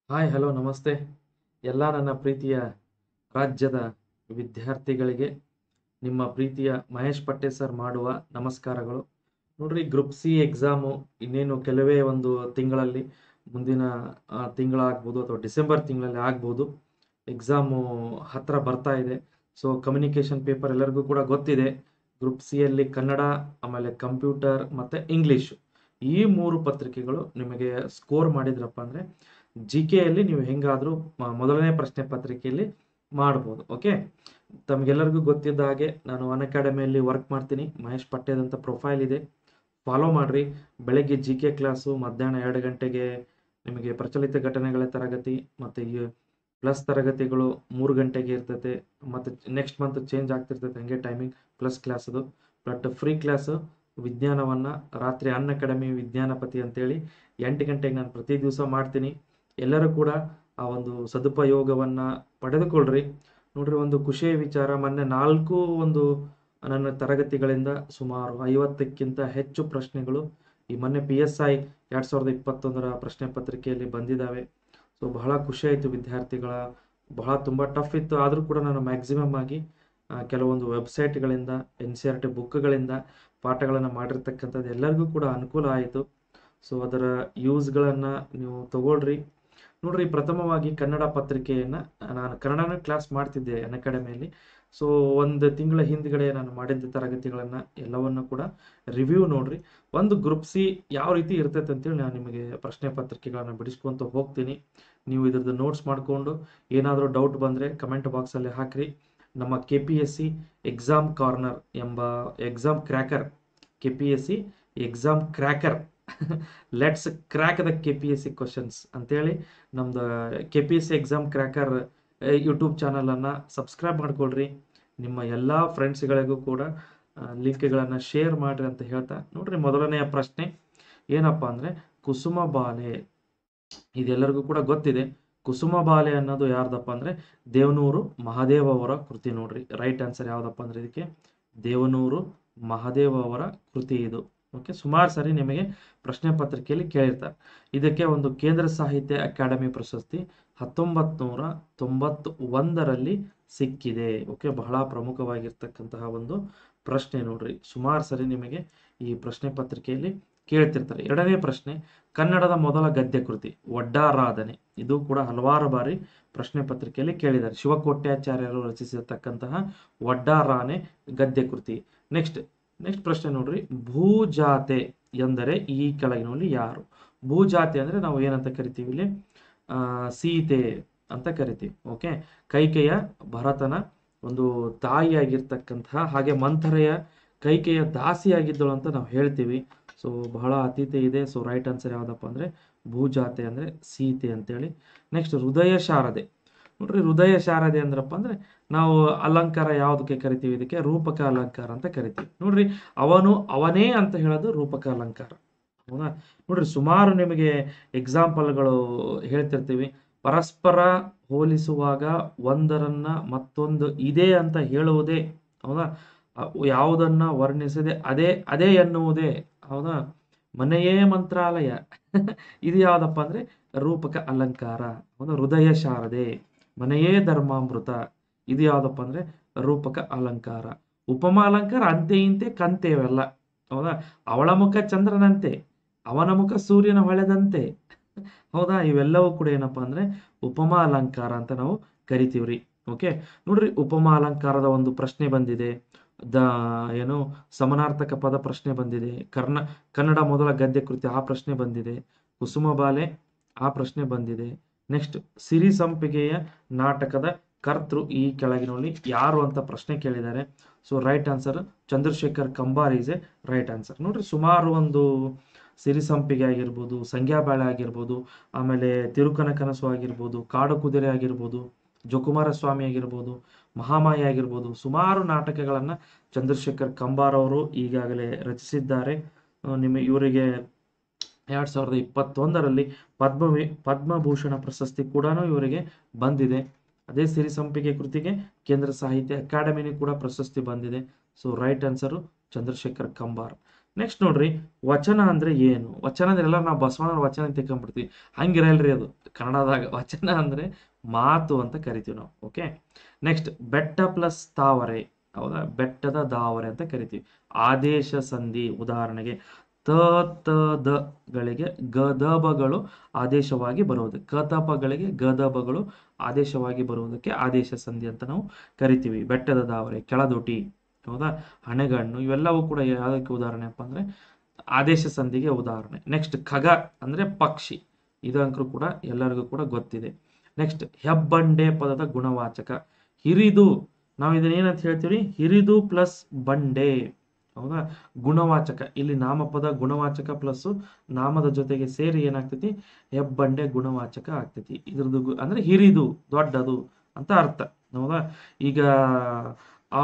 Hi hello ನಮಸ್ತೆ ಎಲ್ಲ ನನ್ನ ಪ್ರೀತಿಯ ರಾಜ್ಯದ ವಿದ್ಯಾರ್ಥಿಗಳಿಗೆ ನಿಮ್ಮ ಪ್ರೀತಿಯ ಮಹೇಶ್ ಪಟ್ಟೆ ಸರ್ ಮಾಡುವ ನಮಸ್ಕಾರಗಳು ನೋಡ್ರಿ ಗ್ರೂಪ್ ಸಿ ಎಕ್ಸಾಮು ಇನ್ನೇನು ಕೆಲವೇ ಒಂದು ತಿಂಗಳಲ್ಲಿ ಮುಂದಿನ ಆ, ತಿಂಗಳಾಗ್ಬೋದು ಅಥವಾ ಡಿಸೆಂಬರ್ ತಿಂಗಳಲ್ಲಿ ಆಗ್ಬೋದು ಎಕ್ಸಾಮು ಹತ್ರ ಬರ್ತಾ ಇದೆ ಸೊ ಕಮ್ಯುನಿಕೇಷನ್ ಪೇಪರ್ ಎಲ್ಲರಿಗೂ ಕೂಡ ಗೊತ್ತಿದೆ ಗ್ರೂಪ್ ಸಿ ಅಲ್ಲಿ ಕನ್ನಡ ಆಮೇಲೆ ಕಂಪ್ಯೂಟರ್ ಮತ್ತು ಇಂಗ್ಲೀಷು ಈ ಮೂರು ಪತ್ರಿಕೆಗಳು ನಿಮಗೆ ಸ್ಕೋರ್ ಮಾಡಿದ್ರಪ್ಪ ಅಂದರೆ ಜಿ ಕೆಯಲ್ಲಿ ನೀವು ಹೆಂಗಾದರೂ ಮೊದಲನೇ ಪ್ರಶ್ನೆ ಪತ್ರಿಕೆಯಲ್ಲಿ ಮಾಡ್ಬೋದು ಓಕೆ ತಮಗೆಲ್ಲರಿಗೂ ಗೊತ್ತಿದ್ದ ಹಾಗೆ ನಾನು ಅನ್ ಅಕಾಡೆಮಿಯಲ್ಲಿ ವರ್ಕ್ ಮಾಡ್ತೀನಿ ಮಹೇಶ್ ಪಟ್ಟೆದಂಥ ಪ್ರೊಫೈಲ್ ಇದೆ ಫಾಲೋ ಮಾಡಿರಿ ಬೆಳಗ್ಗೆ ಜಿ ಕೆ ಕ್ಲಾಸು ಮಧ್ಯಾಹ್ನ ಎರಡು ಗಂಟೆಗೆ ನಿಮಗೆ ಪ್ರಚಲಿತ ಘಟನೆಗಳ ತರಗತಿ ಮತ್ತು ಈ ಪ್ಲಸ್ ತರಗತಿಗಳು ಮೂರು ಗಂಟೆಗೆ ಇರ್ತೈತೆ ಮತ್ತು ನೆಕ್ಸ್ಟ್ ಮಂತ್ ಚೇಂಜ್ ಆಗ್ತಿರ್ತೈತೆ ಹಂಗೆ ಟೈಮಿಂಗ್ ಪ್ಲಸ್ ಕ್ಲಾಸ್ ಅದು ಬಟ್ ಫ್ರೀ ಕ್ಲಾಸು ವಿಜ್ಞಾನವನ್ನು ರಾತ್ರಿ ಅನ್ ಅಕಾಡೆಮಿ ವಿಜ್ಞಾನಪತಿ ಅಂತೇಳಿ ಎಂಟು ಗಂಟೆಗೆ ನಾನು ಪ್ರತಿ ದಿವಸ ಮಾಡ್ತೀನಿ ಎಲ್ಲರೂ ಕೂಡ ಆ ಒಂದು ಸದುಪಯೋಗವನ್ನು ಪಡೆದುಕೊಳ್ಳ್ರಿ ನೋಡ್ರಿ ಒಂದು ಖುಷಿಯ ವಿಚಾರ ಮೊನ್ನೆ ನಾಲ್ಕು ಒಂದು ನನ್ನ ತರಗತಿಗಳಿಂದ ಸುಮಾರು ಐವತ್ತಕ್ಕಿಂತ ಹೆಚ್ಚು ಪ್ರಶ್ನೆಗಳು ಈ ಮೊನ್ನೆ ಪಿ ಎಸ್ ಐ ಎರಡು ಸಾವಿರದ ಇಪ್ಪತ್ತೊಂದರ ಪ್ರಶ್ನೆ ಪತ್ರಿಕೆಯಲ್ಲಿ ಬಂದಿದ್ದಾವೆ ಸೊ ಬಹಳ ಖುಷಿ ಆಯಿತು ವಿದ್ಯಾರ್ಥಿಗಳ ಬಹಳ ತುಂಬ ಟಫ್ ಇತ್ತು ಆದರೂ ಕೂಡ ನಾನು ಮ್ಯಾಕ್ಸಿಮಮ್ ಆಗಿ ಆ, ಕೆಲವೊಂದು ವೆಬ್ಸೈಟ್ಗಳಿಂದ ಎನ್ ಸಿ ಆರ್ ಟಿ ಬುಕ್ಗಳಿಂದ ಪಾಠಗಳನ್ನು ಮಾಡಿರ್ತಕ್ಕಂಥದ್ದು ಎಲ್ಲರಿಗೂ ಕೂಡ ಅನುಕೂಲ ಆಯಿತು ಸೊ ಅದರ ಯೂಸ್ಗಳನ್ನು ನೀವು ತಗೊಳ್ರಿ ನೋಡ್ರಿ ಪ್ರಥಮವಾಗಿ ಕನ್ನಡ ಪತ್ರಿಕೆಯನ್ನು ನಾನು ಕನ್ನಡನ ಕ್ಲಾಸ್ ಮಾಡ್ತಿದ್ದೆ ಅನ್ ಅಕಾಡೆಮಿಯಲ್ಲಿ ಸೊ ಒಂದು ತಿಂಗಳ ಹಿಂದ್ಗಡೆ ನಾನು ಮಾಡಿದ್ದ ತರಗತಿಗಳನ್ನು ಎಲ್ಲವನ್ನು ಕೂಡ ರಿವ್ಯೂ ನೋಡ್ರಿ ಒಂದು ಗ್ರೂಪ್ ಸಿ ಯಾವ ರೀತಿ ಇರ್ತೈತೆ ಅಂತೇಳಿ ನಾನು ನಿಮಗೆ ಪ್ರಶ್ನೆ ಪತ್ರಿಕೆಗಳನ್ನು ಬಿಡಿಸ್ಕೊಂತ ಹೋಗ್ತೀನಿ ನೀವು ಇದ್ರದ್ದು ನೋಟ್ಸ್ ಮಾಡಿಕೊಂಡು ಏನಾದರೂ ಡೌಟ್ ಬಂದರೆ ಕಮೆಂಟ್ ಬಾಕ್ಸಲ್ಲಿ ಹಾಕ್ರಿ ನಮ್ಮ K P S C exam corner ಎಂಬ exam cracker K P S C exam cracker let's crack the K P S C questions ಅಂತೇಳಿ ನಮ್ದು K P S C exam cracker YouTube ಚಾನಲನ್ನು subscribe ಮಾಡ್ಕೊಳ್ರಿ ನಿಮ್ಮ ಎಲ್ಲ ಫ್ರೆಂಡ್ಸ್ಗಳಿಗೂ ಕೂಡ ಲಿಂಕ್ಗಳನ್ನು ಶೇರ್ ಮಾಡಿರಿ ಅಂತ ಹೇಳ್ತಾ ನೋಡ್ರಿ ಮೊದಲನೆಯ ಪ್ರಶ್ನೆ ಏನಪ್ಪ ಅಂದರೆ ಕುಸುಮ ಬಾಲೆ ಇದೆಲ್ಲರಿಗೂ ಕೂಡ ಗೊತ್ತಿದೆ ಕುಸುಮ ಬಾಲೆ ಅನ್ನೋದು ಯಾರ್ದಪ್ಪ ಅಂದರೆ ದೇವನೂರು ಮಹಾದೇವ ಅವರ ಕೃತಿ ನೋಡ್ರಿ ರೈಟ್ ಆನ್ಸರ್ ಯಾವುದಪ್ಪ ಅಂದರೆ ಇದಕ್ಕೆ ದೇವನೂರು ಮಹಾದೇವ ಅವರ ಕೃತಿ ಇದು ಓಕೆ ಸುಮಾರು ಸರಿ ನಿಮಗೆ ಪ್ರಶ್ನೆ ಪತ್ರಿಕೆಯಲ್ಲಿ ಕೇಳಿರ್ತಾರೆ ಇದಕ್ಕೆ ಒಂದು ಕೇಂದ್ರ ಸಾಹಿತ್ಯ ಅಕಾಡೆಮಿ ಪ್ರಶಸ್ತಿ ಹತ್ತೊಂಬತ್ತು ನೂರ ತೊಂಬತ್ತು ಒಂದರಲ್ಲಿ ಸಿಕ್ಕಿದೆ ಓಕೆ ಬಹಳ ಪ್ರಮುಖವಾಗಿರ್ತಕ್ಕಂತಹ ಒಂದು ಪ್ರಶ್ನೆ ನೋಡ್ರಿ ಸುಮಾರು ಸರಿ ನಿಮಗೆ ಈ ಪ್ರಶ್ನೆ ಪತ್ರಿಕೆಯಲ್ಲಿ ಕೇಳ್ತಿರ್ತಾರೆ ಎರಡನೇ ಪ್ರಶ್ನೆ ಕನ್ನಡದ ಮೊದಲ ಗದ್ಯ ಕೃತಿ ಒಡ್ಡಾರಾಧನೆ ಇದು ಕೂಡ ಹಲವಾರು ಬಾರಿ ಪ್ರಶ್ನೆ ಪತ್ರಿಕೆಯಲ್ಲಿ ಕೇಳಿದ್ದಾರೆ ಶಿವಕೋಟ್ಯಾಚಾರ್ಯರು ರಚಿಸಿರ್ತಕ್ಕಂತಹ ಒಡ್ಡಾರಾನೆ ಗದ್ಯ ಕೃತಿ ನೆಕ್ಸ್ಟ್ ನೆಕ್ಸ್ಟ್ ಪ್ರಶ್ನೆ ನೋಡ್ರಿ ಭೂಜಾತೆ ಎಂದರೆ ಈ ಕೆಳಗಿನಲ್ಲಿ ಯಾರು ಭೂಜಾತೆ ಅಂದ್ರೆ ನಾವು ಏನಂತ ಕರಿತೀವಿ ಇಲ್ಲಿ ಆ, ಸೀತೆ ಅಂತ ಕರಿತೀವಿ ಓಕೆ ಕೈಕೆಯ ಭರತನ ಒಂದು ತಾಯಿಯಾಗಿರ್ತಕ್ಕಂತಹ ಹಾಗೆ ಮಂಥರೆಯ ಕೈಕೆಯ ದಾಸಿಯಾಗಿದ್ದಳು ಅಂತ ನಾವು ಹೇಳ್ತೀವಿ ಸೊ ಬಹಳ ಅತೀತೆ ಇದೆ ಸೊ ರೈಟ್ ಆನ್ಸರ್ ಯಾವುದಪ್ಪ ಅಂದರೆ ಭೂಜಾತೆ ಅಂದರೆ ಸೀತೆ ಅಂತೇಳಿ ನೆಕ್ಸ್ಟ್ ಹೃದಯ ಶಾರದೆ ನೋಡ್ರಿ ಹೃದಯ ಶಾರದೆ ಅಂದ್ರಪ್ಪ ಅಂದರೆ ನಾವು ಅಲಂಕಾರ ಯಾವುದಕ್ಕೆ ಕರಿತೀವಿ ಇದಕ್ಕೆ ರೂಪಕ ಅಲಂಕಾರ ಅಂತ ಕರಿತೀವಿ ನೋಡ್ರಿ ಅವನು ಅವನೇ ಅಂತ ಹೇಳೋದು ರೂಪಕ ಅಲಂಕಾರ ಹೌದಾ ನೋಡ್ರಿ ಸುಮಾರು ನಿಮಗೆ ಎಕ್ಸಾಂಪಲ್ಗಳು ಹೇಳ್ತಿರ್ತೀವಿ ಪರಸ್ಪರ ಹೋಲಿಸುವಾಗ ಒಂದರನ್ನ ಮತ್ತೊಂದು ಇದೆ ಅಂತ ಹೇಳುವುದೇ ಹೌದಾ ಅ- ಯಾವುದನ್ನ ವರ್ಣಿಸದೆ ಅದೇ ಅದೇ ಎನ್ನುವುದೇ ಹೌದಾ ಮನೆಯೇ ಮಂತ್ರಾಲಯ ಇದು ಯಾವ್ದಪ್ಪ ಅಂದ್ರೆ ರೂಪಕ ಅಲಂಕಾರ ಹೌದಾ ಹೃದಯ ಶಾರದೆ ಮನೆಯೇ ಧರ್ಮಾಮೃತ ಇದು ಯಾವ್ದಪ್ಪ ಅಂದ್ರೆ ರೂಪಕ ಅಲಂಕಾರ ಉಪಮಾ ಅಲಂಕಾರ ಅಂತೆ ಇಂತೆ ಕಂತೆ ಇವೆಲ್ಲ ಹೌದಾ ಅವಳ ಮುಖ ಚಂದ್ರನಂತೆ ಅವನ ಮುಖ ಸೂರ್ಯನ ಹೊಳೆದಂತೆ ಹೌದಾ ಇವೆಲ್ಲವೂ ಕೂಡ ಏನಪ್ಪಾ ಅಂದ್ರೆ ಉಪಮಾ ಅಲಂಕಾರ ಅಂತ ನಾವು ಕರಿತೀವ್ರಿ ಓಕೆ ನೋಡ್ರಿ ಉಪಮಾ ಅಲಂಕಾರದ ಒಂದು ಪ್ರಶ್ನೆ ಬಂದಿದೆ ದ ಏನು ಸಮನಾರ್ಥಕ ಪದ ಪ್ರಶ್ನೆ ಬಂದಿದೆ ಕರ್ನ ಕನ್ನಡ ಮೊದಲ ಗದ್ಯ ಕೃತಿ ಆ ಪ್ರಶ್ನೆ ಬಂದಿದೆ ಕುಸುಮ ಬಾಲೆ ಆ ಪ್ರಶ್ನೆ ಬಂದಿದೆ ನೆಕ್ಸ್ಟ್ ಸಿರಿ ಸಂಪಿಗೆಯ ನಾಟಕದ ಕರ್ತೃ ಈ ಕೆಳಗಿನಲ್ಲಿ ಯಾರು ಅಂತ ಪ್ರಶ್ನೆ ಕೇಳಿದ್ದಾರೆ so right answer Chandrashekhar Kambar is a right answer ನೋಡ್ರಿ ಸುಮಾರು ಒಂದು ಸಿರಿ ಸಂಪಿಗೆ ಆಗಿರ್ಬೋದು ಸಂಗ್ಯಾಬಾಳೆ ಆಗಿರ್ಬೋದು ಆಮೇಲೆ ತಿರುಕನ ಕನಸು ಆಗಿರ್ಬೋದು ಕಾಡು ಕುದುರೆ ಆಗಿರ್ಬೋದು ಜೋಕುಮಾರ ಸ್ವಾಮಿ ಆಗಿರ್ಬೋದು ಮಹಾಮಾಯಿ ಆಗಿರ್ಬೋದು ಸುಮಾರು ನಾಟಕಗಳನ್ನು ಚಂದ್ರಶೇಖರ್ ಕಂಬಾರ್ ಅವರು ಈಗಾಗಲೇ ರಚಿಸಿದ್ದಾರೆ ಆ, ನಿಮ್ಮ ಇವರಿಗೆ ಎರಡು ಸಾವಿರದ ಇಪ್ಪತ್ತೊಂದರಲ್ಲಿ ಪದ್ಮವಿ ಪದ್ಮಭೂಷಣ ಪ್ರಶಸ್ತಿ ಕೂಡ ಇವರಿಗೆ ಬಂದಿದೆ ಅದೇ ಸಿರಿ ಸಂಪಿಗೆ ಕೃತಿಗೆ ಕೇಂದ್ರ ಸಾಹಿತ್ಯ ಅಕಾಡೆಮಿನಿ ಕೂಡ ಪ್ರಶಸ್ತಿ ಬಂದಿದೆ so right answer Chandrashekhar Kambar next ನೋಡ್ರಿ ವಚನ ಅಂದ್ರೆ ಏನು ವಚನ ಅಂದ್ರೆ ಎಲ್ಲ ನಾವು ಬಸವಣ್ಣನ ವಚನ ಅಂತ ತಿಳ್ಕೊಂಡ್ಬಿಡ್ತೀವಿ ಹಂಗಿರಲ್ರಿ ಅದು ಕನ್ನಡದಾಗ ವಚನ ಅಂದ್ರೆ ಮಾತು ಅಂತ ಕರಿತೀವಿ ನಾವು ಓಕೆ ನೆಕ್ಸ್ಟ್ ಬೆಟ್ಟ ಪ್ಲಸ್ ತಾವರೆ ಹೌದಾ ಬೆಟ್ಟದ ದಾವರೆ ಅಂತ ಕರಿತೀವಿ ಆದೇಶ ಸಂಧಿ ಉದಾಹರಣೆಗೆ ತ ತ ದ ಗಳಿಗೆ ಗದಬಗಳು ಆದೇಶವಾಗಿ ಬರುವುದು ಕತಪಗಳಿಗೆ ಗದಬಗಳು ಆದೇಶವಾಗಿ ಬರುವುದಕ್ಕೆ ಆದೇಶ ಸಂಧಿ ಅಂತ ನಾವು ಕರಿತೀವಿ ಬೆಟ್ಟದ ದಾವರೆ ಕೆಳದೊಟಿ ಹೌದಾ ಹಣೆಗಣ್ಣು ಇವೆಲ್ಲವೂ ಕೂಡ ಯಾವುದಕ್ಕೆ ಉದಾಹರಣೆ ಅಪ್ಪ ಅಂದ್ರೆ ಆದೇಶ ಸಂಧಿಗೆ ಉದಾಹರಣೆ ನೆಕ್ಸ್ಟ್ ಖಗ ಅಂದ್ರೆ ಪಕ್ಷಿ ಇದಂಕರು ಕೂಡ ಎಲ್ಲರಿಗೂ ಕೂಡ ಗೊತ್ತಿದೆ ನೆಕ್ಸ್ಟ್ ಹೆಬ್ಬಂಡೆ ಪದದ ಗುಣವಾಚಕ ಹಿರಿದು ನಾವು ಇದನ್ನ ಏನಂತ ಹೇಳ್ತೀವಿ ಹಿರಿದು ಪ್ಲಸ್ ಬಂಡೆ ಹೌದಾ ಗುಣವಾಚಕ ಇಲ್ಲಿ ನಾಮಪದ ಗುಣವಾಚಕ ಪ್ಲಸ್ ನಾಮದ ಜೊತೆಗೆ ಸೇರಿ ಏನಾಗ್ತೈತಿ ಹೆಬ್ಬಂಡೆ ಗುಣವಾಚಕ ಆಗ್ತೈತಿ ಇದ್ರದ್ದು ಗು- ಅಂದ್ರೆ ಹಿರಿದು ದೊಡ್ಡದು ಅಂತ ಅರ್ಥ ಹೌದಾ ಈಗ ಆ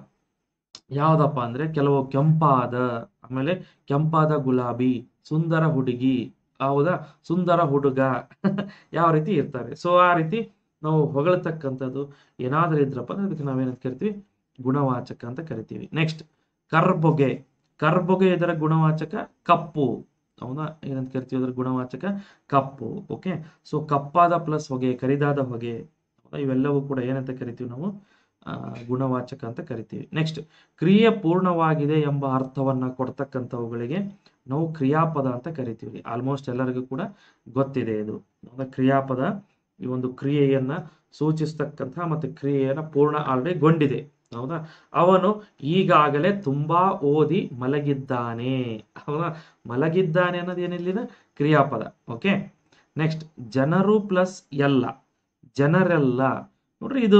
ಯಾವ್ದಪ್ಪ ಅಂದ್ರೆ ಕೆಲವು ಕೆಂಪಾದ ಆಮೇಲೆ ಕೆಂಪಾದ ಗುಲಾಬಿ ಸುಂದರ ಹುಡುಗಿ ಹೌದಾ ಸುಂದರ ಹುಡುಗ ಯಾವ ರೀತಿ ಇರ್ತಾರೆ ಸೊ ಆ ರೀತಿ ನಾವು ಹೊಗಳತಕ್ಕಂಥದ್ದು ಏನಾದ್ರೂ ಇದ್ರಪ್ಪ ಅಂದ್ರೆ ಅದಕ್ಕೆ ನಾವೇನಂತ ಕರಿತೀವಿ ಗುಣವಾಚಕ ಅಂತ ಕರಿತೀವಿ ನೆಕ್ಸ್ಟ್ ಕರ್ಬೊಗೆ ಕರ್ಬೊಗೆ ಇದರ ಗುಣವಾಚಕ ಕಪ್ಪು ಹೌದಾ ಏನಂತ ಕರಿತೀವಿ ಅದರ ಗುಣವಾಚಕ ಕಪ್ಪು ಓಕೆ ಸೊ ಕಪ್ಪಾದ ಪ್ಲಸ್ ಹೊಗೆ ಕರಿದಾದ ಹೊಗೆ ಹೌದಾ? ಇವೆಲ್ಲವೂ ಕೂಡ ಏನಂತ ಕರಿತೀವಿ ನಾವು ಆ, ಗುಣವಾಚಕ ಅಂತ ಕರಿತೀವಿ ನೆಕ್ಸ್ಟ್ ಕ್ರಿಯೆ ಪೂರ್ಣವಾಗಿದೆ ಎಂಬ ಅರ್ಥವನ್ನ ಕೊಡ್ತಕ್ಕಂಥವುಗಳಿಗೆ ನಾವು ಕ್ರಿಯಾಪದ ಅಂತ ಕರಿತೀವಿ ಆಲ್ಮೋಸ್ಟ್ ಎಲ್ಲರಿಗೂ ಕೂಡ ಗೊತ್ತಿದೆ ಇದು ಹೌದಾ? ಕ್ರಿಯಾಪದ ಈ ಒಂದು ಕ್ರಿಯೆಯನ್ನ ಸೂಚಿಸ್ತಕ್ಕಂಥ ಮತ್ತೆ ಕ್ರಿಯೆಯನ್ನ ಪೂರ್ಣ ಆಲ್ರೆಡಿ ಗೊಂಡಿದೆ ಹೌದಾ ಅವನು ಈಗಾಗಲೇ ತುಂಬಾ ಓದಿ ಮಲಗಿದ್ದಾನೆ ಹೌದಾ ಮಲಗಿದ್ದಾನೆ ಅನ್ನೋದು ಏನಿಲ್ಲಿನ ಕ್ರಿಯಾಪದ ಓಕೆ ನೆಕ್ಸ್ಟ್ ಜನರು ಪ್ಲಸ್ ಎಲ್ಲ ಜನರೆಲ್ಲ ನೋಡ್ರಿ ಇದು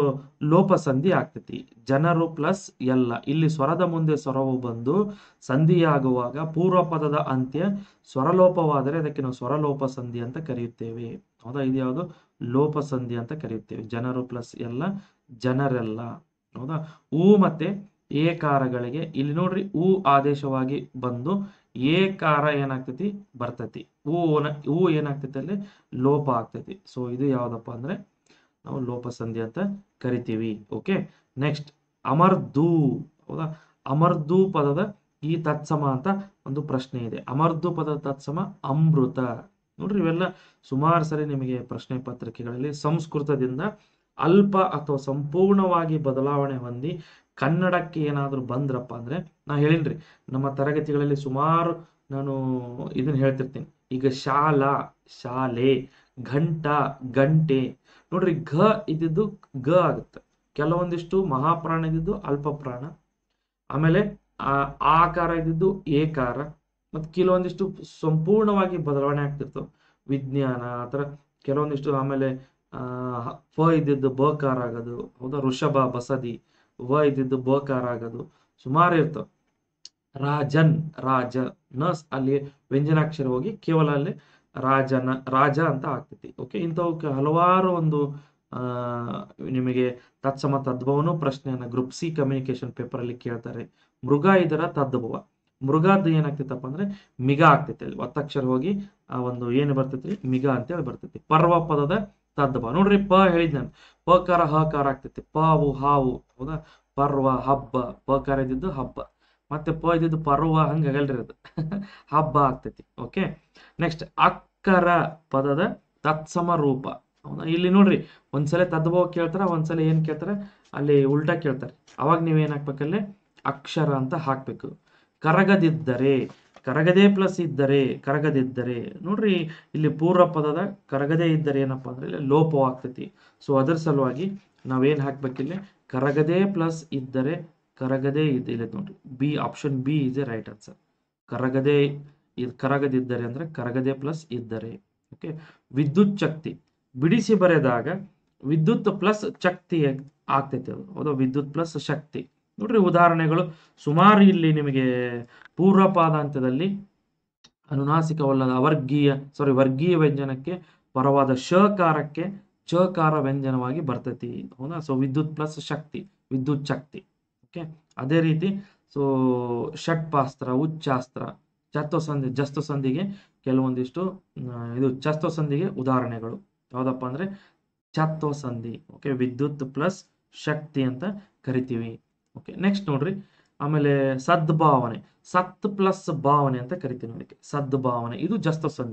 ಲೋಪಸಂಧಿ ಆಗ್ತೈತಿ ಜನರು ಪ್ಲಸ್ ಎಲ್ಲ ಇಲ್ಲಿ ಸ್ವರದ ಮುಂದೆ ಸ್ವರವು ಬಂದು ಸಂಧಿಯಾಗುವಾಗ ಪೂರ್ವ ಪದದ ಅಂತ್ಯ ಸ್ವರಲೋಪವಾದರೆ ಅದಕ್ಕೆ ನಾವು ಸ್ವರಲೋಪ ಸಂಧಿ ಅಂತ ಕರೆಯುತ್ತೇವೆ ಹೌದಾ ಇದು ಯಾವುದು ಲೋಪ ಸಂಧಿ ಅಂತ ಕರೆಯುತ್ತೇವೆ ಜನರು ಪ್ಲಸ್ ಎಲ್ಲ ಜನರೆಲ್ಲ ಹೌದಾ ಊ ಮತ್ತೆ ಏಕಾರಗಳಿಗೆ ಇಲ್ಲಿ ನೋಡ್ರಿ ಊ ಆದೇಶವಾಗಿ ಬಂದು ಏಕಾರ ಏನಾಗ್ತೈತಿ ಬರ್ತೈತಿ ಊನ ಊ ಏನಾಗ್ತೈತಿ ಅಲ್ಲಿ ಲೋಪ ಆಗ್ತೈತಿ ಸೊ ಇದು ಯಾವ್ದಪ್ಪ ಅಂದ್ರೆ ನಾವು ಲೋಪ ಸಂಧಿ ಅಂತ ಕರಿತೀವಿ ಓಕೆ ನೆಕ್ಸ್ಟ್ ಅಮರ್ದು ಹೌದಾ ಅಮರ್ದು ಪದದ ಈ ತತ್ಸಮ ಅಂತ ಒಂದು ಪ್ರಶ್ನೆ ಇದೆ ಅಮರ್ದು ಪದದ ತತ್ಸಮ ಅಮೃತ ನೋಡ್ರಿ ಇವೆಲ್ಲ ಸುಮಾರು ಸರಿ ನಿಮಗೆ ಪ್ರಶ್ನೆ ಪತ್ರಿಕೆಗಳಲ್ಲಿ ಸಂಸ್ಕೃತದಿಂದ ಅಲ್ಪ ಅಥವಾ ಸಂಪೂರ್ಣವಾಗಿ ಬದಲಾವಣೆ ಹೊಂದಿ ಕನ್ನಡಕ್ಕೆ ಏನಾದರೂ ಬಂದ್ರಪ್ಪ ಅಂದ್ರೆ ನಾ ಹೇಳಿನ್ರಿ ನಮ್ಮ ತರಗತಿಗಳಲ್ಲಿ ಸುಮಾರು ನಾನು ಇದನ್ನ ಹೇಳ್ತಿರ್ತೀನಿ ಈಗ ಶಾಲಾ ಶಾಲೆ ಘಂಟ ಗಂಟೆ ನೋಡ್ರಿ ಘ ಇದ್ದಿದ್ದು ಗ ಆಗುತ್ತೆ ಕೆಲವೊಂದಿಷ್ಟು ಮಹಾಪ್ರಾಣ ಇದ್ದಿದ್ದು ಅಲ್ಪ ಪ್ರಾಣ ಆಮೇಲೆ ಆ ಆಕಾರ ಇದ್ದಿದ್ದು ಏಕಾರ ಮತ್ತು ಕೆಲವೊಂದಿಷ್ಟು ಸಂಪೂರ್ಣವಾಗಿ ಬದಲಾವಣೆ ಆಗ್ತಿರ್ತವೆ ವಿಜ್ಞಾನ ಆ ಥರ ಕೆಲವೊಂದಿಷ್ಟು ಆಮೇಲೆ ಆ ಫ ಇದ್ದಿದ್ದು ಬಕಾರ ಆಗೋದು ಹೌದಾ ಋಷಭ ಬಸದಿ ವ ಇದ್ದಿದ್ದು ಬಕಾರ ಆಗೋದು ಸುಮಾರು ಇರ್ತವೆ ರಾಜನ್ ರಾಜ ನ ಅಲ್ಲಿ ವ್ಯಂಜನಾಕ್ಷರ ಹೋಗಿ ಕೇವಲ ಅಲ್ಲಿ ರಾಜನ ರಾಜ ಅಂತ ಆಗ್ತೈತಿ ಓಕೆ ಇಂಥವಕ್ಕೆ ಹಲವಾರು ಒಂದು ಆ ನಿಮಗೆ ತತ್ಸಮ ತದ್ಭವನು ಪ್ರಶ್ನೆಯನ್ನ ಗ್ರೂಪ್ ಸಿ ಕಮ್ಯುನಿಕೇಶನ್ ಪೇಪರ್ ಅಲ್ಲಿ ಕೇಳ್ತಾರೆ ಮೃಗ ಇದರ ತದ್ಭವ ಮೃಗದ್ದು ಏನಾಗ್ತೈತಪ್ಪ ಅಂದ್ರೆ ಮಿಗ ಆಗ್ತೈತಿ ಅಲ್ಲಿ ಒತ್ತಕ್ಷರ ಹೋಗಿ ಆ ಒಂದು ಏನು ಬರ್ತೈತಿ ಮಿಗ ಅಂತೇಳಿ ಬರ್ತೈತಿ ಪರ್ವ ಪದದ ತದ್ಭವ ನೋಡ್ರಿ ಪ ಹೇಳಿದ್ ನಾನು ಪಕಾರ ಹಕಾರ ಆಗ್ತೈತಿ ಪಾವು ಹಾವು ಹೌದಾ ಪರ್ವ ಹಬ್ಬ ಪಕಾರ ಇದ್ದಿದ್ದು ಹಬ್ಬ ಮತ್ತೆ ಪ ಇದ್ದಿದ್ದು ಪರ್ವ ಹಂಗಾಗಲ್ರಿ ಅದು ಹಬ್ಬ ಆಗ್ತೈತಿ ಓಕೆ ನೆಕ್ಸ್ಟ್ ಅಕ್ಕರ ಪದದ ತತ್ಸಮ ರೂಪ ಹೌದಾ ಇಲ್ಲಿ ನೋಡ್ರಿ ಒಂದ್ಸಲ ತದ್ಭವ ಕೇಳ್ತಾರ ಒಂದ್ಸಲ ಏನ್ ಕೇಳ್ತಾರ ಅಲ್ಲಿ ಉಲ್ಟಾ ಕೇಳ್ತಾರೆ ಅವಾಗ ನೀವ್ ಏನ್ ಹಾಕ್ಬೇಕಲ್ಲೇ ಅಕ್ಷರ ಅಂತ ಹಾಕ್ಬೇಕು ಕರಗದಿದ್ದರೆ ಕರಗದೆ ಪ್ಲಸ್ ಇದ್ದರೆ ಕರಗದಿದ್ದರೆ ನೋಡ್ರಿ ಇಲ್ಲಿ ಪೂರ್ವ ಪದದ ಕರಗದೆ ಇದ್ದರೆ ಏನಪ್ಪಾ ಅಂದ್ರೆ ಇಲ್ಲಿ ಲೋಪವಾಗ್ತೈತಿ ಸೊ ಅದರ ಸಲುವಾಗಿ ನಾವೇನ್ ಹಾಕ್ಬೇಕಿಲ್ಲಿ ಕರಗದೆ ಪ್ಲಸ್ ಇದ್ದರೆ ಕರಗದೆ ಇದೆ ಇಲ್ಲಿ ನೋಡ್ರಿ B option B is a right answer ಕರಗದೆ ಇದು ಕರಗದಿದ್ದರೆ ಅಂದ್ರೆ ಕರಗದೆ ಪ್ಲಸ್ ಇದ್ದರೆ ಓಕೆ ವಿದ್ಯುತ್ ಶಕ್ತಿ ಬಿಡಿಸಿ ಬರೆದಾಗ ವಿದ್ಯುತ್ ಪ್ಲಸ್ ಶಕ್ತಿ ಆಗ್ತೈತೆ ಅದು ಹೌದಾ ವಿದ್ಯುತ್ ಪ್ಲಸ್ ಶಕ್ತಿ ನೋಡ್ರಿ ಉದಾಹರಣೆಗಳು ಸುಮಾರು ಇಲ್ಲಿ ನಿಮಗೆ ಪೂರ್ವ ಪಾದಾಂತ್ಯದಲ್ಲಿ ಅನುನಾಸಿಕವಲ್ಲದ ಅವರ್ಗೀಯ ಸಾರಿ ವರ್ಗೀಯ ವ್ಯಂಜನಕ್ಕೆ ಪರವಾದ ಶಕಾರಕ್ಕೆ ಚಕಾರ ವ್ಯಂಜನವಾಗಿ ಬರ್ತೈತಿ ಹೌದಾ ಸೊ ವಿದ್ಯುತ್ ಪ್ಲಸ್ ಶಕ್ತಿ ವಿದ್ಯುತ್ ಶಕ್ತಿ ಓಕೆ ಅದೇ ರೀತಿ ಸೊ ಷಟ್ಪಾಸ್ತ್ರ ಉಚ್ಚಾಸ್ತ್ರ ಚತ್ವ ಸಂಧಿ ಜಸ್ತು ಸಂಧಿಗೆ ಕೆಲವೊಂದಿಷ್ಟು ಆ, ಇದು ಚಸ್ತ್ವ ಸಂಧಿಗೆ ಉದಾಹರಣೆಗಳು ಯಾವ್ದಪ್ಪ ಅಂದ್ರೆ ಚತ್ವ ಸಂಧಿ ಓಕೆ ವಿದ್ಯುತ್ ಪ್ಲಸ್ ಶಕ್ತಿ ಅಂತ ಕರಿತೀವಿ ಓಕೆ ನೆಕ್ಸ್ಟ್ ನೋಡ್ರಿ ಆಮೇಲೆ ಸದ್ಭಾವನೆ ಸತ್ ಪ್ಲಸ್ ಭಾವನೆ ಅಂತ ಕರಿತೀವಿ ಅದಕ್ಕೆ ಸದ್ಭಾವನೆ ಇದು ಜಸ್ತ ಸಂಧಿ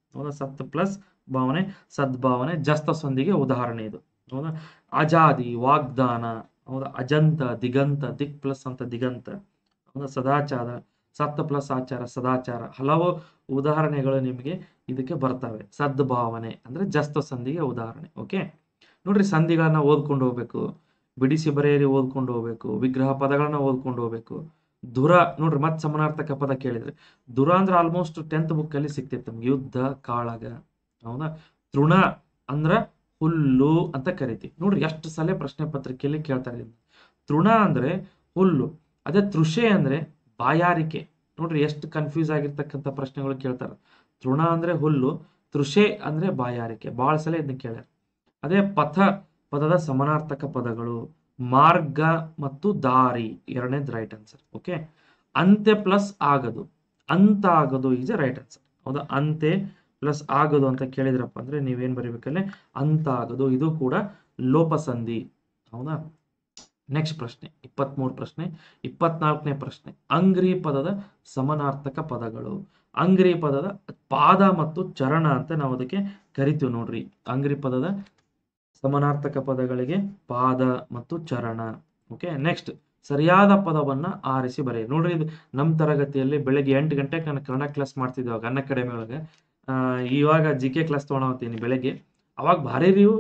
ಹೌದಾ ಸತ್ ಪ್ಲಸ್ ಭಾವನೆ ಸದ್ಭಾವನೆ ಜಸ್ತಸಂಧಿಗೆ ಉದಾಹರಣೆ ಇದು ಹೌದಾ ಅಜಾದಿ ವಾಗ್ದಾನ ಹೌದಾ ಅಜಂತ ದಿಗಂತ ದಿಕ್ ಪ್ಲಸ್ ಅಂತ ದಿಗಂತ ಹೌದಾ ಸದಾಚಾರ ಸತ್ ಪ್ಲಸ್ ಆಚಾರ ಸದಾಚಾರ ಹಲವು ಉದಾಹರಣೆಗಳು ನಿಮಗೆ ಇದಕ್ಕೆ ಬರ್ತವೆ ಸದ್ಭಾವನೆ ಅಂದ್ರೆ ಜಸ್ತ ಸಂಧಿಗೆ ಉದಾಹರಣೆ ಓಕೆ ನೋಡ್ರಿ ಸಂಧಿಗಳನ್ನ ಓದ್ಕೊಂಡು ಹೋಗ್ಬೇಕು ಬಿಡಿಸಿ ಬರೆಯರಿ ಓದ್ಕೊಂಡು ಹೋಗ್ಬೇಕು ವಿಗ್ರಹ ಪದಗಳನ್ನ ಓದ್ಕೊಂಡು ಹೋಗ್ಬೇಕು ದುರ ನೋಡ್ರಿ ಮತ್ ಸಮಾನಾರ್ಥಕ ಪದ ಕೇಳಿದ್ರೆ ದುರ ಅಂದ್ರೆ ಆಲ್ಮೋಸ್ಟ್ ಟೆಂತ್ ಬುಕ್ ಅಲ್ಲಿ ಸಿಕ್ತಿತ್ತು ನಮ್ಗೆ ಯುದ್ಧ ಕಾಳಗ ಹೌದಾ ತೃಣ ಅಂದ್ರ ಹುಲ್ಲು ಅಂತ ಕರಿತೀವಿ ನೋಡ್ರಿ ಎಷ್ಟು ಸಲ ಪ್ರಶ್ನೆ ಪತ್ರಿಕೆಯಲ್ಲಿ ಕೇಳ್ತಾರೆ ಇದನ್ನ. ತೃಣ ಅಂದ್ರೆ ಹುಲ್ಲು ಅದೇ ತೃಷೆ ಅಂದ್ರೆ ಬಾಯಾರಿಕೆ ನೋಡ್ರಿ ಎಷ್ಟು ಕನ್ಫ್ಯೂಸ್ ಆಗಿರ್ತಕ್ಕಂಥ ಪ್ರಶ್ನೆಗಳು ಕೇಳ್ತಾರೆ ತೃಣ ಅಂದ್ರೆ ಹುಲ್ಲು ತೃಷೆ ಅಂದ್ರೆ ಬಾಯಾರಿಕೆ ಬಹಳ ಸಲ ಇದನ್ನ ಕೇಳ್ಯಾರ ಅದೇ ಪಥ ಪದದ ಸಮಾನಾರ್ಥಕ ಪದಗಳು ಮಾರ್ಗ ಮತ್ತು ದಾರಿ ಎರಡನೇದು ರೈಟ್ ಆನ್ಸರ್ ಓಕೆ ಅಂತೆ ಪ್ಲಸ್ ಆಗದು ಅಂತ ಆಗದು ಈಸ್ ಎ ರೈಟ್ ಆನ್ಸರ್ ಹೌದಾ ಅಂತೆ ಪ್ಲಸ್ ಆಗದು ಅಂತ ಕೇಳಿದ್ರಪ್ಪ ಅಂದ್ರೆ ನೀವೇನ್ ಬರೀಬೇಕಲ್ಲೇ ಅಂತ ಆಗದು ಇದು ಕೂಡ ಲೋಪಸಂಧಿ ಹೌದಾ ನೆಕ್ಸ್ಟ್ ಪ್ರಶ್ನೆ ಇಪ್ಪತ್ಮೂರು ಪ್ರಶ್ನೆ ಇಪ್ಪತ್ನಾಲ್ಕನೇ ಪ್ರಶ್ನೆ ಅಂಗ್ರಿ ಪದದ ಸಮಾನಾರ್ಥಕ ಪದಗಳು ಅಂಗ್ರಿ ಪದದ ಪಾದ ಮತ್ತು ಚರಣ ಅಂತ ನಾವು ಅದಕ್ಕೆ ಕರಿತೀವಿ ನೋಡ್ರಿ ಅಂಗ್ರಿ ಪದದ ಸಮಾನಾರ್ಥಕ ಪದಗಳಿಗೆ ಪಾದ ಮತ್ತು ಚರಣ ಓಕೆ ನೆಕ್ಸ್ಟ್ ಸರಿಯಾದ ಪದವನ್ನ ಆರಿಸಿ ಬರೆಯಿ ನೋಡ್ರಿ ಇದು ನಮ್ಮ ತರಗತಿಯಲ್ಲಿ ಬೆಳಗ್ಗೆ ಎಂಟು ಗಂಟೆಗೆ ನಾನು ಕನ್ನಡ ಕ್ಲಾಸ್ ಮಾಡ್ತಿದ್ದೆ ಅವಾಗ ಅನ್ನ ಅಕಾಡೆಮಿ ಒಳಗೆ ಆ, ಇವಾಗ ಜಿ ಕೆ ಕ್ಲಾಸ್ ತೊಗೊಳತ್ತೀನಿ ಬೆಳಗ್ಗೆ ಅವಾಗ ಭಾರಿ ನೀವು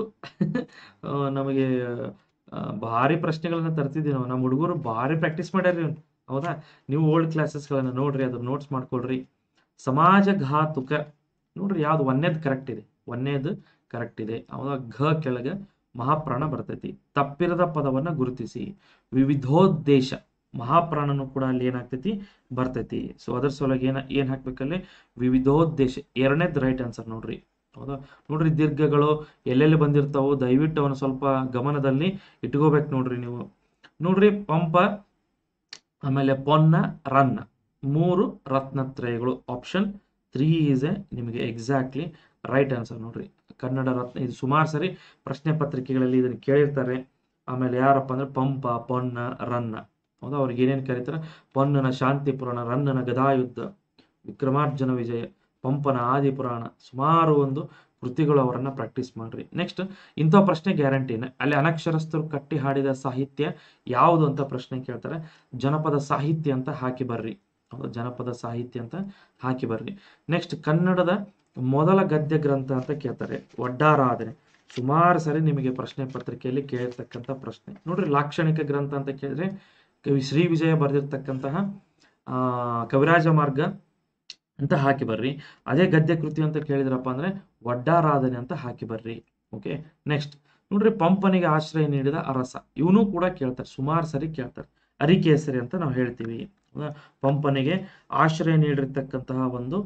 ಆ, ನಮಗೆ ಆ, ಭಾರಿ ಪ್ರಶ್ನೆಗಳನ್ನ ತರ್ತಿದ್ವಿ ನಾವು ನಮ್ಮ ಹುಡುಗರು ಭಾರಿ ಪ್ರಾಕ್ಟೀಸ್ ಮಾಡ್ಯಾರ್ರಿ ಇವ್ನು. ಹೌದಾ ನೀವು ಓಲ್ಡ್ ಕ್ಲಾಸಸ್ಗಳನ್ನ ನೋಡ್ರಿ ಅದ್ರ ನೋಟ್ಸ್ ಮಾಡ್ಕೊಳ್ರಿ ಸಮಾಜಘಾತುಕ ನೋಡ್ರಿ ಯಾವ್ದು ಒಂದೇದು ಕರೆಕ್ಟ್ ಇದೆ ಒಂದೇದು ಕರೆಕ್ಟ್ ಇದೆ ಹೌದಾ ಘ ಕೆಳಗೆ ಮಹಾಪ್ರಾಣ ಬರ್ತೈತಿ ತಪ್ಪಿರದ ಪದವನ್ನ ಗುರುತಿಸಿ ವಿವಿಧೋದ್ದೇಶ ಮಹಾಪ್ರಾಣನು ಕೂಡ ಅಲ್ಲಿ ಏನಾಗ್ತೈತಿ ಬರ್ತೈತಿ ಸೊ ಅದ್ರ ಸಲುವಾಗಿ ಏನ ಏನ್ ಹಾಕ್ಬೇಕಲ್ಲಿ ವಿವಿಧೋದ್ದೇಶ ಎರಡನೇದ್ ರೈಟ್ ಆನ್ಸರ್ ನೋಡ್ರಿ ಹೌದಾ ನೋಡ್ರಿ ದೀರ್ಘಗಳು ಎಲ್ಲೆಲ್ಲಿ ಬಂದಿರ್ತಾವೋ ದಯವಿಟ್ಟು ಅವನ್ನ ಸ್ವಲ್ಪ ಗಮನದಲ್ಲಿ ಇಟ್ಕೋಬೇಕು ನೋಡ್ರಿ ನೀವು ನೋಡ್ರಿ ಪಂಪ ಆಮೇಲೆ ಪೊನ್ನ ರನ್ನ ಮೂರು ರತ್ನತ್ರಯಗಳು ಆಪ್ಷನ್ ತ್ರೀ ಈಸ್ ಎ ನಿಮಗೆ ಎಕ್ಸಾಕ್ಟ್ಲಿ ರೈಟ್ ಆನ್ಸರ್ ನೋಡ್ರಿ ಕನ್ನಡ ರತ್ನ ಇದು ಸುಮಾರು ಸರಿ ಪ್ರಶ್ನೆ ಪತ್ರಿಕೆಗಳಲ್ಲಿ ಇದನ್ನು ಕೇಳಿರ್ತಾರೆ ಆಮೇಲೆ ಯಾರಪ್ಪ ಅಂದ್ರೆ ಪಂಪ ಪೊನ್ನ ರನ್ನ ಹೌದಾ ಅವ್ರಿಗೆ ಏನೇನು ಕರೀತಾರೆ ಪೊನ್ನನ ಶಾಂತಿ ಪುರಾಣ ರನ್ನನ ಗದಾಯುದ್ಧ ವಿಕ್ರಮಾರ್ಜುನ ವಿಜಯ ಪಂಪನ ಆದಿ ಪುರಾಣ ಸುಮಾರು ಒಂದು ಕೃತಿಗಳು ಅವರನ್ನ ಪ್ರಾಕ್ಟೀಸ್ ಮಾಡ್ರಿ ನೆಕ್ಸ್ಟ್ ಇಂಥ ಪ್ರಶ್ನೆ ಗ್ಯಾರಂಟಿನ ಅಲ್ಲಿ ಅನಕ್ಷರಸ್ಥರು ಕಟ್ಟಿ ಹಾಡಿದ ಸಾಹಿತ್ಯ ಯಾವುದು ಅಂತ ಪ್ರಶ್ನೆ ಕೇಳ್ತಾರೆ ಜನಪದ ಸಾಹಿತ್ಯ ಅಂತ ಹಾಕಿ ಬರ್ರಿ ಹೌದಾ ಜನಪದ ಸಾಹಿತ್ಯ ಅಂತ ಹಾಕಿ ಬರ್ರಿ ನೆಕ್ಸ್ಟ್ ಕನ್ನಡದ ಮೊದಲ ಗದ್ಯ ಗ್ರಂಥ ಅಂತ ಕೇಳ್ತಾರೆ ಒಡ್ಡಾರಾಧನೆ ಸುಮಾರು ಸರಿ ನಿಮಗೆ ಪ್ರಶ್ನೆ ಪತ್ರಿಕೆಯಲ್ಲಿ ಕೇಳಿರ್ತಕ್ಕಂಥ ಪ್ರಶ್ನೆ ನೋಡ್ರಿ ಲಾಕ್ಷಣಿಕ ಗ್ರಂಥ ಅಂತ ಕೇಳಿದ್ರೆ ಕವಿ ಶ್ರೀ ವಿಜಯ ಬರೆದಿರ್ತಕ್ಕಂತಹ ಆ ಕವಿರಾಜ ಮಾರ್ಗ ಅಂತ ಹಾಕಿ ಬರ್ರಿ ಅದೇ ಗದ್ಯ ಕೃತಿ ಅಂತ ಕೇಳಿದ್ರಪ್ಪ ಅಂದ್ರೆ ಒಡ್ಡಾರಾಧನೆ ಅಂತ ಹಾಕಿ ಬರ್ರಿ ಓಕೆ ನೆಕ್ಸ್ಟ್ ನೋಡ್ರಿ ಪಂಪನಿಗೆ ಆಶ್ರಯ ನೀಡಿದ ಅರಸ ಇವನು ಕೂಡ ಕೇಳ್ತಾರೆ ಸುಮಾರು ಸರಿ ಕೇಳ್ತಾರೆ ಅರಿಕೇಸರಿ ಅಂತ ನಾವು ಹೇಳ್ತೀವಿ ಹೌದಾ ಪಂಪನಿಗೆ ಆಶ್ರಯ ನೀಡಿರ್ತಕ್ಕಂತಹ ಒಂದು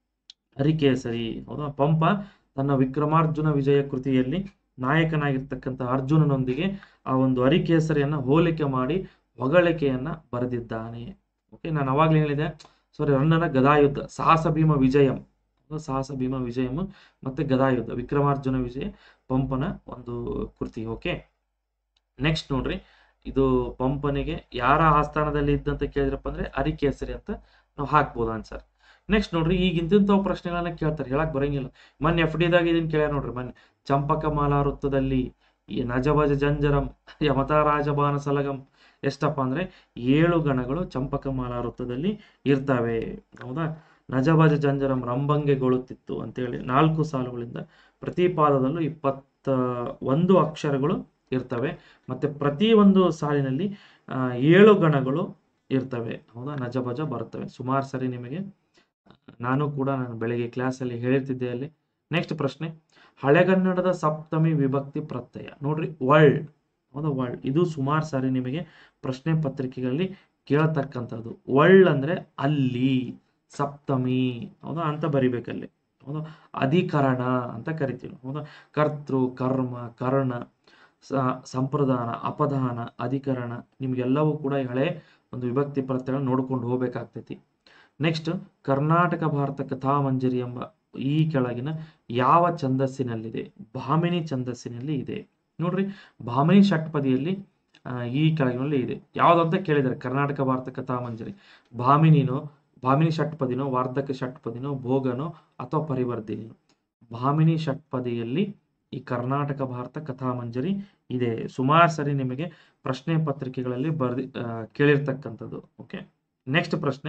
ಅರಿಕೇಸರಿ ಹೌದಾ ಪಂಪ ತನ್ನ ವಿಕ್ರಮಾರ್ಜುನ ವಿಜಯ ಕೃತಿಯಲ್ಲಿ ನಾಯಕನಾಗಿರ್ತಕ್ಕಂತಹ ಅರ್ಜುನನೊಂದಿಗೆ ಆ ಒಂದು ಅರಿಕೇಸರಿಯನ್ನ ಹೋಲಿಕೆ ಮಾಡಿ ಹೊಗಳಿಕೆಯನ್ನ ಬರೆದಿದ್ದಾನೆ ಓಕೆ ನಾನು ಅವಾಗ್ಲೇ ಹೇಳಿದೆ ಸಾರಿ ರನ್ನನ ಗದಾಯುದ್ಧ ಸಾಹಸ ಭೀಮ ವಿಜಯಂ ಸಾಹಸ ಭೀಮ ವಿಜಯಂ ಮತ್ತೆ ಗದಾಯುದ್ಧ ವಿಕ್ರಮಾರ್ಜುನ ವಿಜಯ ಪಂಪನ ಒಂದು ಕೃತಿ ಓಕೆ ನೆಕ್ಸ್ಟ್ ನೋಡ್ರಿ ಇದು ಪಂಪನಿಗೆ ಯಾರ ಆಸ್ಥಾನದಲ್ಲಿ ಇದ್ದಂತ ಕೇಳಿದ್ರಪ್ಪ ಅಂದ್ರೆ ಅರಿಕೇಸರಿ ಅಂತ ನಾವು ಹಾಕ್ಬೋದು ಆನ್ಸರ್ ನೆಕ್ಸ್ಟ್ ನೋಡ್ರಿ ಈಗ ಇಂತಿಂಥವು ಪ್ರಶ್ನೆಗಳನ್ನ ಕೇಳ್ತಾರೆ ಹೇಳಕ್ ಬರಂಗಿಲ್ಲ ಮೊನ್ನೆ ಎಫ್ ಡಿದಾಗ ಇದನ್ನ ಕೇಳ್ಯಾರ ನೋಡ್ರಿ ಮೊನ್ನೆ ಚಂಪಕಮಾಲಾ ವೃತ್ತದಲ್ಲಿ ಈ ನಜಬಜ ಜಂಜರಂ ಯಮತಾರಾಜಬಾನ ಸಲಗಂ ಎಷ್ಟಪ್ಪ ಅಂದ್ರೆ ಏಳು ಗಣಗಳು ಚಂಪಕಮಾಲಾ ವೃತ್ತದಲ್ಲಿ ಇರ್ತವೆ ಹೌದಾ ನಜಬಜ ಜಂಜರಂ ರಂಭಂಗೆಗೊಳ್ಳುತ್ತಿತ್ತು ಅಂತೇಳಿ ನಾಲ್ಕು ಸಾಲುಗಳಿಂದ ಪ್ರತಿ ಪಾದದಲ್ಲೂ ಇಪ್ಪತ್ತ ಒಂದು ಅಕ್ಷರಗಳು ಇರ್ತವೆ ಮತ್ತೆ ಪ್ರತಿ ಒಂದು ಸಾಲಿನಲ್ಲಿ ಆ, ಏಳು ಗಣಗಳು ಇರ್ತವೆ ಹೌದಾ ನಜಬಜ ಬರ್ತವೆ ಸುಮಾರು ಸರಿ ನಿಮಗೆ ನಾನು ಕೂಡ ನಾನು ಬೆಳಿಗ್ಗೆ ಕ್ಲಾಸಲ್ಲಿ ಹೇಳಿರ್ತಿದ್ದೆ ಅಲ್ಲಿ ನೆಕ್ಸ್ಟ್ ಪ್ರಶ್ನೆ ಹಳೆಗನ್ನಡದ ಸಪ್ತಮಿ ವಿಭಕ್ತಿ ಪ್ರತ್ಯಯ ನೋಡ್ರಿ ವರ್ಲ್ಡ್ ಹೌದಾ ವರ್ಲ್ಡ್ ಇದು ಸುಮಾರು ಸಾರಿ ನಿಮಗೆ ಪ್ರಶ್ನೆ ಪತ್ರಿಕೆಗಳಲ್ಲಿ ಕೇಳತಕ್ಕಂಥದ್ದು ವರ್ಲ್ಡ್ ಅಂದ್ರೆ ಅಲ್ಲಿ ಸಪ್ತಮಿ ಹೌದಾ ಅಂತ ಬರಿಬೇಕಲ್ಲಿ ಹೌದಾ ಅಧಿಕರಣ ಅಂತ ಕರಿತೀವಿ ಹೌದಾ ಕರ್ತೃ ಕರ್ಮ ಕರ್ಣ ಸ- ಸಂಪ್ರದಾನ ಅಪದಾನ ಅಧಿಕರಣ ನಿಮ್ಗೆಲ್ಲವೂ ಕೂಡ ಈ ಹಳೆ ಒಂದು ವಿಭಕ್ತಿ ಪ್ರತ್ಯಯ ನೋಡ್ಕೊಂಡು ಹೋಗ್ಬೇಕಾಗ್ತೈತಿ ನೆಕ್ಸ್ಟ್ ಕರ್ನಾಟಕ ಭಾರತ ಕಥಾಮಂಜರಿ ಎಂಬ ಈ ಕೆಳಗಿನ ಯಾವ ಛಂದಸ್ಸಿನಲ್ಲಿದೆ ಭಾಮಿನಿ ಛಂದಸ್ಸಿನಲ್ಲಿ ಇದೆ ನೋಡ್ರಿ ಭಾಮಿನಿ ಷಟ್ಪದಿಯಲ್ಲಿ ಆ, ಈ ಕೆಳಗಿನಲ್ಲಿ ಇದೆ ಯಾವ್ದಂತ ಕೇಳಿದ್ದಾರೆ ಕರ್ನಾಟಕ ಭಾರತ ಕಥಾಮಂಜರಿ ಭಾಮಿನಿನೋ ಭಾಮಿನಿ ಷಟ್ಪದಿನೋ ವಾರ್ಧಕ ಷಟ್ಪದಿನೋ ಭೋಗನೋ ಅಥವಾ ಪರಿವರ್ಧಿನಿನೋ ಭಾಮಿನಿ ಷಟ್ಪದಿಯಲ್ಲಿ ಈ ಕರ್ನಾಟಕ ಭಾರತ ಕಥಾಮಂಜರಿ ಇದೆ ಸುಮಾರು ಸರಿ ನಿಮಗೆ ಪ್ರಶ್ನೆ ಪತ್ರಿಕೆಗಳಲ್ಲಿ ಬರ್ದಿ ಆ, ಕೇಳಿರ್ತಕ್ಕಂಥದ್ದು ಓಕೆ ನೆಕ್ಸ್ಟ್ ಪ್ರಶ್ನೆ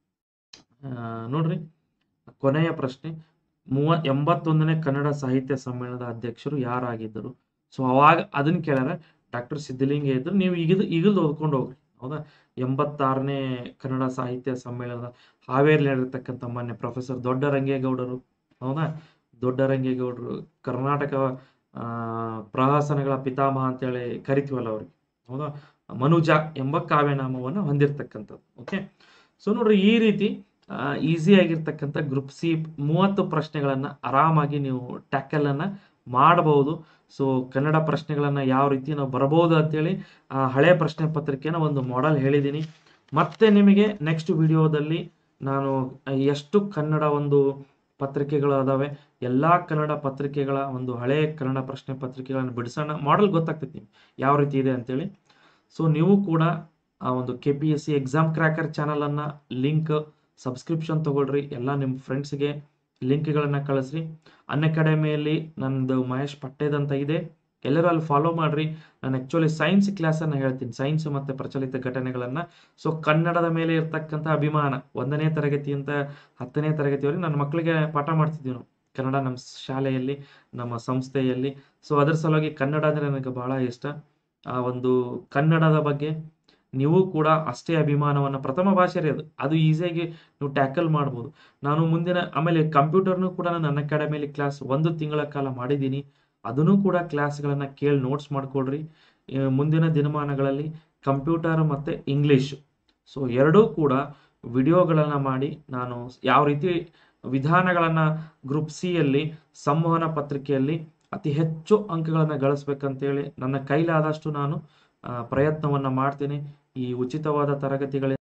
ಆ, ನೋಡ್ರಿ ಕೊನೆಯ ಪ್ರಶ್ನೆ ಮೂವ ಎಂಬತ್ತೊಂದನೇ ಕನ್ನಡ ಸಾಹಿತ್ಯ ಸಮ್ಮೇಳನದ ಅಧ್ಯಕ್ಷರು ಯಾರಾಗಿದ್ದರು ಸೊ ಅವಾಗ ಅದನ್ನ ಕೇಳ್ಯಾರ ಡಾಕ್ಟರ್ ಸಿದ್ಧಲಿಂಗ ಇದ್ರು ನೀವು ಈಗಿದು ಈಗಲ್ದು ಓದ್ಕೊಂಡು ಹೋಗ್ರಿ ಹೌದಾ ಎಂಬತ್ತಾರನೇ ಕನ್ನಡ ಸಾಹಿತ್ಯ ಸಮ್ಮೇಳನದ ಹಾವೇರಿ ನಡೆದಿರ್ತಕ್ಕಂಥ ಮಾನ್ಯ ಪ್ರೊಫೆಸರ್ ದೊಡ್ಡರಂಗೇಗೌಡರು ಹೌದಾ ದೊಡ್ಡರಂಗೇಗೌಡರು ಕರ್ನಾಟಕ ಆ, ಪ್ರಹಸನಗಳ ಪಿತಾಮಹ ಅಂತೇಳಿ ಕರಿತೀವಲ್ಲ ಅವ್ರಿಗೆ ಹೌದಾ ಮನುಜ ಎಂಬ ಕಾವ್ಯನಾಮವನ್ನು ಹೊಂದಿರತಕ್ಕಂಥದ್ದು ಓಕೆ ಸೊ ನೋಡ್ರಿ ಈ ರೀತಿ ಈಸಿ ಆಗಿರ್ತಕ್ಕಂಥ ಗ್ರೂಪ್ ಸಿ ಮೂವತ್ತು ಪ್ರಶ್ನೆಗಳನ್ನ ಆರಾಮಾಗಿ ನೀವು ಟ್ಯಾಕಲ್ ಅನ್ನ ಮಾಡಬಹುದು ಸೊ ಕನ್ನಡ ಪ್ರಶ್ನೆಗಳನ್ನ ಯಾವ ರೀತಿ ನಾವು ಬರಬಹುದು ಅಂತೇಳಿ ಆ ಹಳೆ ಪ್ರಶ್ನೆ ಪತ್ರಿಕೆನ ಒಂದು ಮಾಡೆಲ್ ಹೇಳಿದ್ದೀನಿ ಮತ್ತೆ ನಿಮಗೆ ನೆಕ್ಸ್ಟ್ ವಿಡಿಯೋದಲ್ಲಿ ನಾನು ಎಷ್ಟು ಕನ್ನಡ ಒಂದು ಪತ್ರಿಕೆಗಳು ಅದಾವೆ ಎಲ್ಲಾ ಕನ್ನಡ ಪತ್ರಿಕೆಗಳ ಒಂದು ಹಳೆ ಕನ್ನಡ ಪ್ರಶ್ನೆ ಪತ್ರಿಕೆಗಳನ್ನು ಬಿಡಿಸೋಣ ಮಾಡೆಲ್ ಗೊತ್ತಾಗ್ತೈತಿ ನಿಮ್ಗೆ ಯಾವ ರೀತಿ ಇದೆ ಅಂತೇಳಿ ಸೊ ನೀವು ಕೂಡ ಆ ಒಂದು K P S C exam cracker channel ಅನ್ನ ಲಿಂಕ್ ಸಬ್ಸ್ಕ್ರಿಪ್ಷನ್ ತಗೊಳ್ರಿ ಎಲ್ಲ ನಿಮ್ಮ ಫ್ರೆಂಡ್ಸ್ಗೆ ಲಿಂಕ್ಗಳನ್ನ ಕಳಿಸ್ರಿ ಅನ್ ಅಕಾಡೆಮಿಯಲ್ಲಿ ನಂದು ಮಹೇಶ್ ಪಟ್ಟೇದಂತ ಇದೆ ಎಲ್ಲರೂ ಅಲ್ಲಿ ಫಾಲೋ ಮಾಡ್ರಿ ನಾನು ಆ್ಯಕ್ಚುಲಿ ಸೈನ್ಸ್ ಕ್ಲಾಸನ್ನು ಹೇಳ್ತೀನಿ ಸೈನ್ಸ್ ಮತ್ತು ಪ್ರಚಲಿತ ಘಟನೆಗಳನ್ನು ಸೊ ಕನ್ನಡದ ಮೇಲೆ ಇರ್ತಕ್ಕಂಥ ಅಭಿಮಾನ ಒಂದನೇ ತರಗತಿಯಿಂದ ಹತ್ತನೇ ತರಗತಿವರೆಗೆ ನನ್ನ ಮಕ್ಕಳಿಗೆ ಪಾಠ ಮಾಡ್ತಿದ್ವಿ ನಾವು ಕನ್ನಡ ನಮ್ಮ ಶಾಲೆಯಲ್ಲಿ ನಮ್ಮ ಸಂಸ್ಥೆಯಲ್ಲಿ ಸೊ ಅದ್ರ ಸಲುವಾಗಿ ಕನ್ನಡ ಅಂದರೆ ನನಗೆ ಬಹಳ ಇಷ್ಟ ಆ ಒಂದು ಕನ್ನಡದ ಬಗ್ಗೆ ನೀವು ಕೂಡ ಅಷ್ಟೇ ಅಭಿಮಾನವನ್ನು ಪ್ರಥಮ ಭಾಷೆ ರೀ ಅದು ಅದು ಈಸಿಯಾಗಿ ನೀವು ಟ್ಯಾಕಲ್ ಮಾಡ್ಬೋದು ನಾನು ಮುಂದಿನ ಆಮೇಲೆ ಕಂಪ್ಯೂಟರ್ನು ಕೂಡ ನಾನು ನನ್ನ ಅಕಾಡೆಮಿಯಲ್ಲಿ ಕ್ಲಾಸ್ ಒಂದು ತಿಂಗಳ ಕಾಲ ಮಾಡಿದ್ದೀನಿ ಅದನ್ನು ಕೂಡ ಕ್ಲಾಸ್ಗಳನ್ನು ಕೇಳಿ ನೋಟ್ಸ್ ಮಾಡ್ಕೊಳ್ರಿ ಆ, ಮುಂದಿನ ದಿನಮಾನಗಳಲ್ಲಿ ಕಂಪ್ಯೂಟರ್ ಮತ್ತು ಇಂಗ್ಲೀಷ್ ಸೊ ಎರಡೂ ಕೂಡ ವಿಡಿಯೋಗಳನ್ನು ಮಾಡಿ ನಾನು ಯಾವ ರೀತಿ ವಿಧಾನಗಳನ್ನು ಗ್ರೂಪ್ ಸಿಯಲ್ಲಿ ಸಂವಹನ ಪತ್ರಿಕೆಯಲ್ಲಿ ಅತಿ ಹೆಚ್ಚು ಅಂಕಗಳನ್ನು ಗಳಿಸ್ಬೇಕಂತೇಳಿ ನನ್ನ ಕೈಲಾದಷ್ಟು ನಾನು ಪ್ರಯತ್ನವನ್ನು ಮಾಡ್ತೀನಿ ಈ ಉಚಿತವಾದ ತರಗತಿಗಳಿಂದ